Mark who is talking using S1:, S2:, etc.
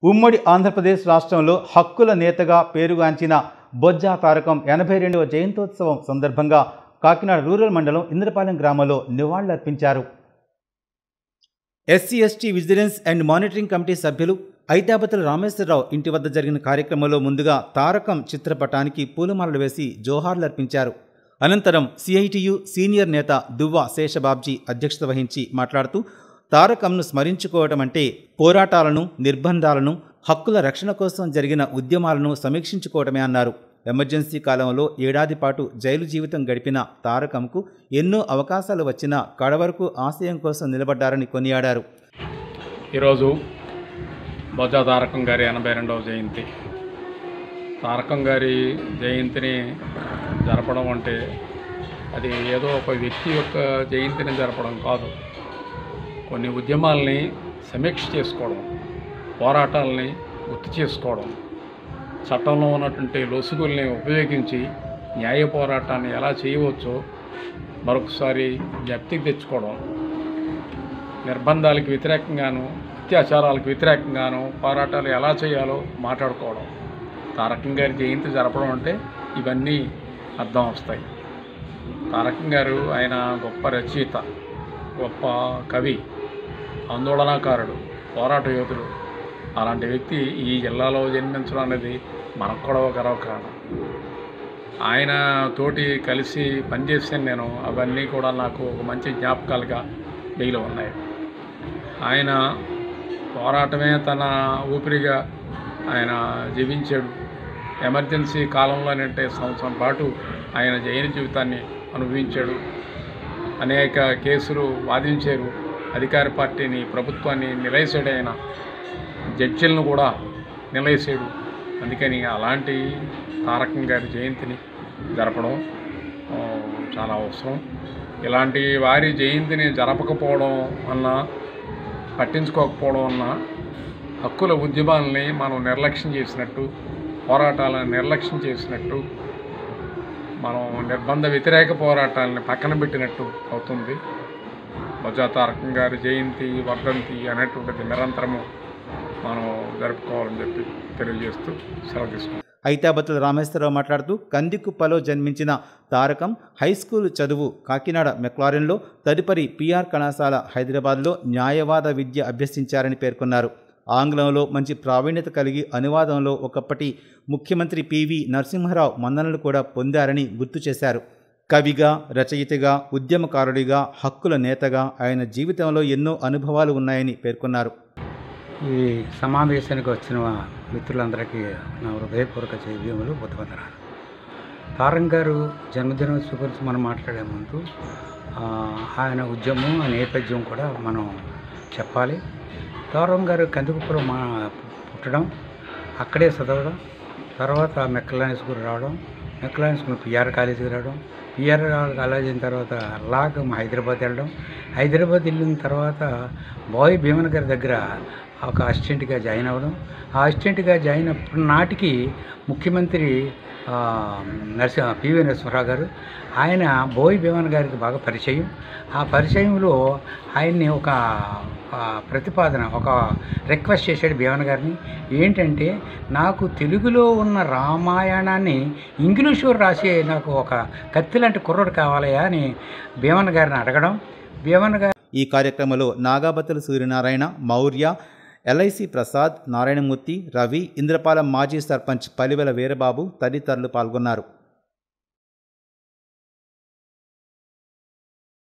S1: ఉమ్మడి ఆంధ్రప్రదేశ్ రాష్ట్రంలో హక్కుల నేతగా పేరుగాంచిన బొజ్జా తారకం ఎనభై రెండవ జయంతోత్సవం సందర్భంగా కాకినాడ రూరల్ మండలం ఇంద్రపాలెం గ్రామంలో నివాళులర్పించారు SC ST vigilance and monitoring committee సభ్యులు ఐతాబతుల రామేశ్వరరావు ఇంటి వద్ద జరిగిన కార్యక్రమంలో ముందుగా తారకం చిత్రపటానికి పూలమాలలు వేసి జోహార్లర్పించారు అనంతరం సిఐటియు సీనియర్ నేత దువ్వ శేషబాబ్జీ అధ్యక్షత వహించి మాట్లాడుతూ తారకంను స్మరించుకోవటం అంటే పోరాటాలను నిర్బంధాలను హక్కుల రక్షణ కోసం జరిగిన ఉద్యమాలను సమీక్షించుకోవటమే అన్నారు ఎమర్జెన్సీ కాలంలో ఏడాది పాటు జైలు జీవితం గడిపిన తారకంకు ఎన్నో అవకాశాలు వచ్చినా కడవరకు ఆశయం కోసం నిలబడ్డారని కొనియాడారు
S2: ఈరోజు బొజ్జా తారకం గారి ఎనభై రెండవ జయంతి తారకం గారి జయంతిని జరపడం అంటే అది ఏదో ఒక వ్యక్తి యొక్క జయంతిని జరపడం కాదు కొన్ని ఉద్యమాల్ని సమీక్ష చేసుకోవడం పోరాటాలని గుర్తు చేసుకోవడం చట్టంలో ఉన్నటువంటి లొసుగుల్ని ఉపయోగించి న్యాయ పోరాటాన్ని ఎలా చేయవచ్చో మరొకసారి జ్ఞప్తికి తెచ్చుకోవడం నిర్బంధాలకు వ్యతిరేకంగాను అత్యాచారాలకు వ్యతిరేకంగాను పోరాటాలు ఎలా చేయాలో మాట్లాడుకోవడం తారకం గారి జయంతి జరపడం అంటే ఇవన్నీ అర్థం వస్తాయి తారకం గారు ఆయన గొప్ప రచయిత గొప్ప కవి ఆందోళనాకారుడు పోరాట యోధుడు అలాంటి వ్యక్తి ఈ జిల్లాలో జన్మించడం అనేది మనకు కూడా ఒక గర్వకారణం ఆయన తోటి కలిసి పనిచేసాను నేను అవన్నీ కూడా నాకు ఒక మంచి జ్ఞాపకాలుగా మిగిలి ఉన్నాయి ఆయన పోరాటమే తన ఊపిరిగా ఆయన జీవించాడు ఎమర్జెన్సీ కాలంలోనంటే సంవత్సరం పాటు ఆయన జైలు జీవితాన్ని అనుభవించాడు అనేక కేసులు వాదించారు అధికార పార్టీని ప్రభుత్వాన్ని నిలయసాడు ఆయన జడ్జిలను కూడా నిలయసాడు అందుకని అలాంటి తారకం గారి జయంతిని జరపడం ఆ, చాలా అవసరం ఇలాంటి వారి జయంతిని జరపకపోవడం అన్నా పట్టించుకోకపోవడం అన్నా హక్కుల ఉద్యమాలని మనం నిర్లక్ష్యం చేసినట్టు పోరాటాలను నిర్లక్ష్యం చేసినట్టు మనం నిర్బంధ వ్యతిరేక పోరాటాలని పక్కన పెట్టినట్టు అవుతుంది బొజ్జా తారకం గారి జయంతి వర్ధంతి అనేటువంటిది నిరంతరము మనం జరుపుకోవాలని చెప్పి తెలియజేస్తూ సెలవు తీసుకుంటాం
S1: ఐతాబతుల రామేశ్వరరావు మాట్లాడుతూ కందికుప్పలో జన్మించిన తారకం హై స్కూల్ చదువు కాకినాడ మెక్లారెన్లో తదుపరి పిఆర్ కళాశాల హైదరాబాద్లో న్యాయవాద విద్య అభ్యసించారని పేర్కొన్నారు ఆంగ్లంలో మంచి ప్రావీణ్యత కలిగి అనువాదంలో ఒకప్పటి ముఖ్యమంత్రి పివి నరసింహారావు మన్ననలు కూడా పొందారని గుర్తు చేశారు కవిగా రచయితగా ఉద్యమకారుడిగా హక్కుల నేతగా ఆయన జీవితంలో ఎన్నో అనుభవాలు ఉన్నాయని పేర్కొన్నారు
S3: ఈ సమావేశానికి వచ్చిన మిత్రులందరికీ నా హృదయపూర్వక జయభీములు బుద్ధవందనాలు తారం గారు జన్మదినోత్సవం గురించి మనం మాట్లాడే ముందు ఆ, ఆయన ఉద్యమం ఆ నేపథ్యం కూడా మనం చెప్పాలి తారం గారు కందుకుపులో మా పుట్టడం అక్కడే చదవడం తర్వాత మెక్కలాని స్కూల్ రావడం మెక్కలాని స్కూల్ పిఆర్ కాలేజీకి రావడం పిఆర్ కాలేజ్ అయిన తర్వాత అలాగ మా హైదరాబాద్ వెళ్ళడం హైదరాబాద్ వెళ్ళిన తర్వాత బాయ్ భీమన్ గారి దగ్గర ఒక అసిస్టెంట్గా జాయిన్ అవ్వడం ఆ అసిస్టెంట్గా జాయిన్ అప్పుడు నాటికి ముఖ్యమంత్రి ఆ, నరసింహ పివి నరసింహరావు గారు ఆయన బోయ్ భీమన్ గారికి బాగా పరిచయం ఆ పరిచయంలో ఆయన్ని ఒక ఆ, ప్రతిపాదన ఒక రిక్వెస్ట్ చేశాడు భీమన్ గారిని ఏంటంటే నాకు తెలుగులో ఉన్న రామాయణాన్ని ఇంగ్లీషులో రాసే నాకు ఒక కత్తి లాంటి కుర్రోడు కావాలయా అని భీమన్ గారిని అడగడం భీమన్ గారు
S1: ఈ కార్యక్రమంలో నాగాబతుల సూర్యనారాయణ మౌర్య ఎల్ఐసి ప్రసాద్ నారాయణమూర్తి రవి ఇంద్రపాలెం మాజీ సర్పంచ్ పలివెల వీరబాబు తదితరులు పాల్గొన్నారు